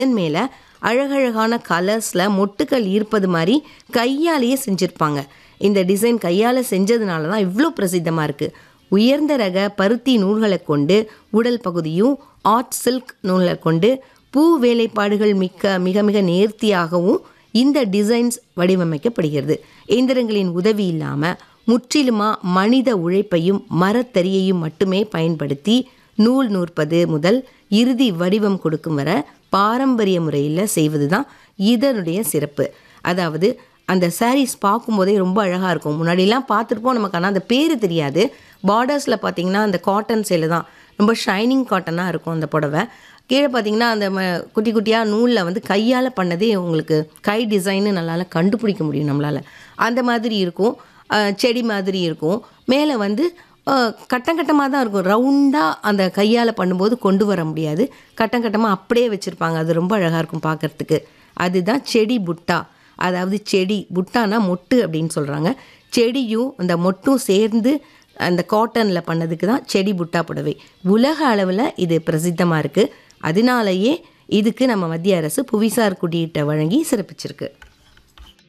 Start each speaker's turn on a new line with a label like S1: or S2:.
S1: இதன் மேலே அழகழகான கலர்ஸில் மொட்டுக்கள் ஈர்ப்பது மாதிரி கையாலேயே செஞ்சுருப்பாங்க இந்த டிசைன் கையால் செஞ்சதுனால தான் இவ்வளோ பிரசித்தமாக இருக்குது உயர்ந்த ரக பருத்தி நூல்களை கொண்டு உடல் பகுதியும் ஆர்ட் சில்க் நூலை கொண்டு பூ வேலைப்பாடுகள் மிக்க மிக மிக நேர்த்தியாகவும் இந்த டிசைன்ஸ் வடிவமைக்கப்படுகிறது இயந்திரங்களின் உதவி இல்லாமல் முற்றிலுமாக மனித உழைப்பையும் மரத்தறியையும் மட்டுமே பயன்படுத்தி நூல் நூற்பது முதல் இறுதி வடிவம் கொடுக்கும் வர பாரம்பரிய முறையில் செய்வது தான் இதனுடைய சிறப்பு அதாவது அந்த சாரீஸ் பார்க்கும்போதே ரொம்ப அழகாக இருக்கும் முன்னாடிலாம் பார்த்துருப்போம் நமக்கு ஆனால் அந்த பேர் தெரியாது பார்டர்ஸில் பார்த்தீங்கன்னா அந்த காட்டன் சேலை தான் ரொம்ப ஷைனிங் காட்டனாக இருக்கும் அந்த புடவை கீழே பார்த்தீங்கன்னா அந்த ம- குட்டி குட்டியாக நூலில் வந்து கையால் பண்ணதே உங்களுக்கு கை டிசைன்னு நம்மளால் கண்டுபிடிக்க முடியும் நம்மளால் அந்த மாதிரி இருக்கும் அஹ், செடி மாதிரி இருக்கும் மேலே வந்து அஹ், கட்டம் கட்டமாக தான் இருக்கும் ரவுண்டாக அந்த கையால் பண்ணும்போது கொண்டு வர முடியாது கட்டம் கட்டமாக அப்படியே வச்சுருப்பாங்க அது ரொம்ப அழகாக இருக்கும் பார்க்கறதுக்கு அதுதான் செடி புட்டா அதாவது செடி புட்டானா மொட்டு அப்படின்னு சொல்கிறாங்க செடியும் அந்த மொட்டும் சேர்ந்து அந்த காட்டனில் பண்ணதுக்கு தான் செடி புட்டா புடவை உலக அளவில் இது பிரசித்தமாக இருக்குது அதனாலேயே இதுக்கு நம்ம மத்திய அரசு புவிசார் குறியீட்டை வழங்கி சிறப்பிச்சிருக்கு